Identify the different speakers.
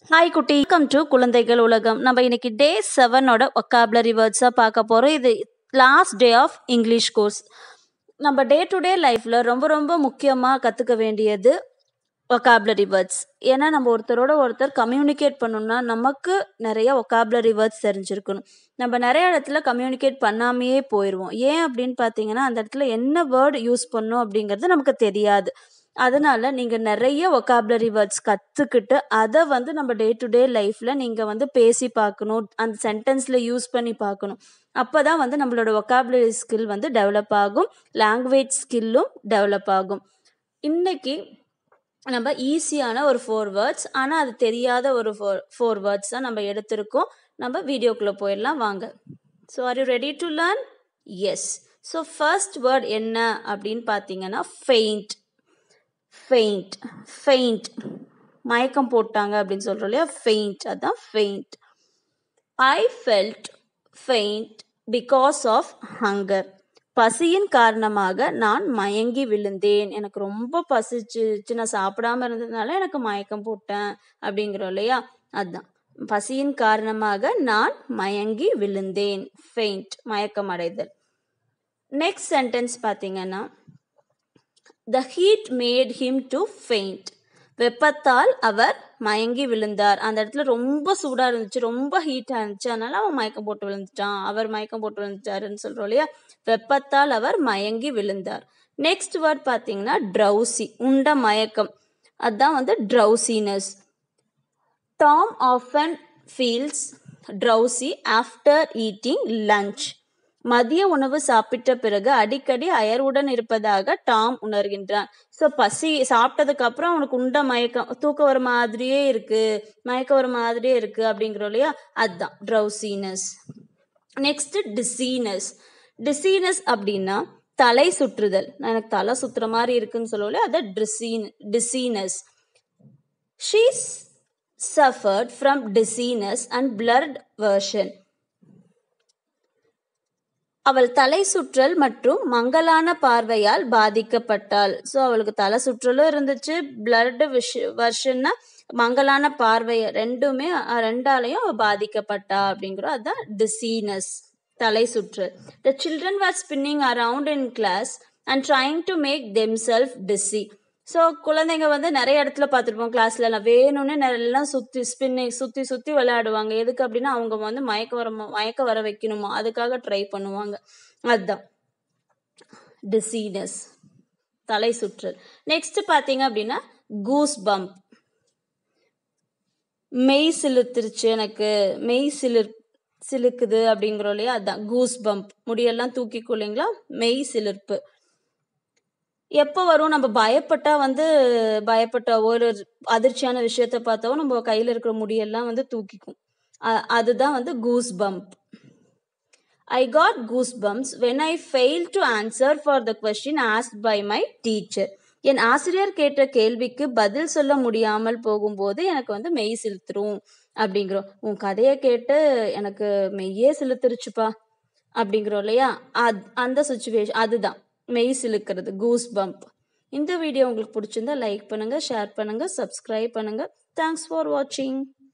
Speaker 1: hi குட்டி welcome to குழந்தைகள் உலகம் நம்ம இன்னைக்கு டே செவனோட ஒக்காபுலரி வேர்ட்ஸாக பார்க்க போகிறோம் இது last day of English course நம்ம டே டு டே லைஃப்பில் ரொம்ப ரொம்ப முக்கியமாக கற்றுக்க வேண்டியது ஒக்காபுலரி வேர்ட்ஸ் ஏன்னா நம்ம ஒருத்தரோட ஒருத்தர் கம்யூனிகேட் பண்ணணும்னா நமக்கு நிறைய ஒக்காபுலரி வேர்ட்ஸ் தெரிஞ்சிருக்கணும் நம்ம நிறைய இடத்துல கம்யூனிகேட் பண்ணாமையே போயிடுவோம் ஏன் அப்படின்னு பார்த்தீங்கன்னா அந்த இடத்துல என்ன வேர்டு யூஸ் பண்ணணும் அப்படிங்கிறது நமக்கு தெரியாது அதனால நீங்கள் நிறைய ஒக்காபுலரி வேர்ட்ஸ் கற்றுக்கிட்டு அதை வந்து நம்ம டே டு டே லைஃப்பில் நீங்கள் வந்து பேசி பார்க்கணும் அந்த சென்டென்ஸில் யூஸ் பண்ணி பார்க்கணும் அப்போ தான் வந்து நம்மளோட ஒக்காபுலரி ஸ்கில் வந்து டெவலப் ஆகும் லாங்குவேஜ் ஸ்கில்லும் டெவலப் ஆகும் இன்னைக்கு நம்ம ஈஸியான ஒரு ஃபோர் வேர்ட்ஸ் ஆனால் அது தெரியாத ஒரு ஃபோர் ஃபோர் வேர்ட்ஸ் தான் நம்ம எடுத்திருக்கோம் நம்ம வீடியோக்குள்ளே போயிடலாம் வாங்க so are you ready to learn yes so first word என்ன அப்படின்னு பார்த்தீங்கன்னா ஃபெயிண்ட் ஃபெயிண்ட் ஃபெயிண்ட் மயக்கம் போட்டாங்க அப்படின்னு சொல்கிறோம் இல்லையா ஃபெயிண்ட் அதான் faint I felt faint because of hunger பசியின் காரணமாக நான் மயங்கி விழுந்தேன் எனக்கு ரொம்ப பசிச்சிச்சு நான் சாப்பிடாம இருந்ததுனால எனக்கு மயக்கம் போட்டேன் அப்படிங்கிறோம் இல்லையா அதுதான் பசியின் காரணமாக நான் மயங்கி விழுந்தேன் ஃபெயிண்ட் மயக்கம் அடைதல் நெக்ஸ்ட் சென்டென்ஸ் பார்த்தீங்கன்னா the heat made him to faint வெப்பத்தால் அவர் மயங்கி விழுந்தார் அந்த இடத்துல ரொம்ப சூடாக இருந்துச்சு ரொம்ப ஹீட்டாக இருந்துச்சு அதனால அவன் மயக்கம் போட்டு விழுந்துட்டான் அவர் மயக்கம் போட்டு விழுந்துட்டாருன்னு சொல்கிறோம் இல்லையா வெப்பத்தால் அவர் மயங்கி விழுந்தார் நெக்ஸ்ட் வேர்ட் பார்த்தீங்கன்னா ட்ரௌசி உண்ட மயக்கம் அதுதான் வந்து drowsiness Tom often feels drowsy after eating lunch மதிய உணவு சாப்பிட்ட பிறகு அடிக்கடி அயர்வுடன் இருப்பதாக டாம் உணர்கின்றான் ஸோ பசி சாப்பிட்டதுக்கு அப்புறம் அவனுக்கு உண்ட மயக்கம் தூக்கம் வர மாதிரியே இருக்கு மயக்கம் வர மாதிரியே இருக்கு அப்படிங்கிறோம் இல்லையா அதுதான் ட்ரௌசினஸ் நெக்ஸ்ட் டிசீனஸ் டிசீனஸ் அப்படின்னா தலை சுற்றுதல் எனக்கு தலை சுத்துற மாதிரி இருக்குன்னு சொல்லுவோம் அதை ட்ரிசீன் dizziness she's suffered from dizziness and blurred version அவள் தலை சுற்றல் மற்றும் மங்கலான பார்வையால் பாதிக்கப்பட்டாள் ஸோ அவளுக்கு தலை சுற்றலும் இருந்துச்சு பிளட் விஷ வருஷன்னா மங்கலான பார்வை ரெண்டுமே ரெண்டாலையும் அவள் பாதிக்கப்பட்டா அப்படிங்கிறோம் அதுதான் டிசீனஸ் தலை சுற்றல் the children were spinning around in class and trying to make them self dizzy so குழந்தைங்க வந்து நிறைய இடத்துல பார்த்துருப்போம் கிளாஸ்ல எல்லாம் வேணும்னு எல்லாம் சுற்றி ஸ்பின்னிங் சுற்றி சுற்றி விளையாடுவாங்க எதுக்கு அப்படின்னா அவங்க வந்து மயக்க வர மயக்க வர வைக்கணுமா அதுக்காக ட்ரை பண்ணுவாங்க அதுதான் டிசீனஸ் தலை சுற்றல் நெக்ஸ்ட் பார்த்தீங்க அப்படின்னா கூஸ் பம்ப் மெய் சிலுத்துருச்சு எனக்கு மெய் சிலிர் சிலுக்குது அப்படிங்கிறோம் இல்லையா அதுதான் கூஸ் பம்ப் முடியெல்லாம் தூக்கிக்கும் இல்லைங்களா மெய் சிலிர்ப்பு எப்போ வரும் நம்ம பயப்பட்டா வந்து பயப்பட்ட ஒரு அதிர்ச்சியான விஷயத்த பார்த்தாவும் நம்ம கையில் இருக்கிற முடியெல்லாம் வந்து தூக்கிக்கும் அதுதான் வந்து goose bump I got goose bumps when I fail to answer for the question asked by my teacher என் ஆசிரியர் கேட்ட கேள்விக்கு பதில் சொல்ல முடியாமல் போகும்போது எனக்கு வந்து மெய் செலுத்துரும் அப்படிங்கிறோம் உன் கதையை கேட்டு எனக்கு மெய்யே செலுத்துருச்சுப்பா அப்படிங்கிறோம் இல்லையா அது அந்த சுச்சுவேஷன் அதுதான் மெய் சிலுக்கிறது கூஸ் பம்ப் இந்த வீடியோ உங்களுக்கு பிடிச்சிருந்தா லைக் பண்ணுங்கள் ஷேர் பண்ணுங்கள் சப்ஸ்கிரைப் பண்ணுங்கள் தேங்க்ஸ் ஃபார் வாட்சிங்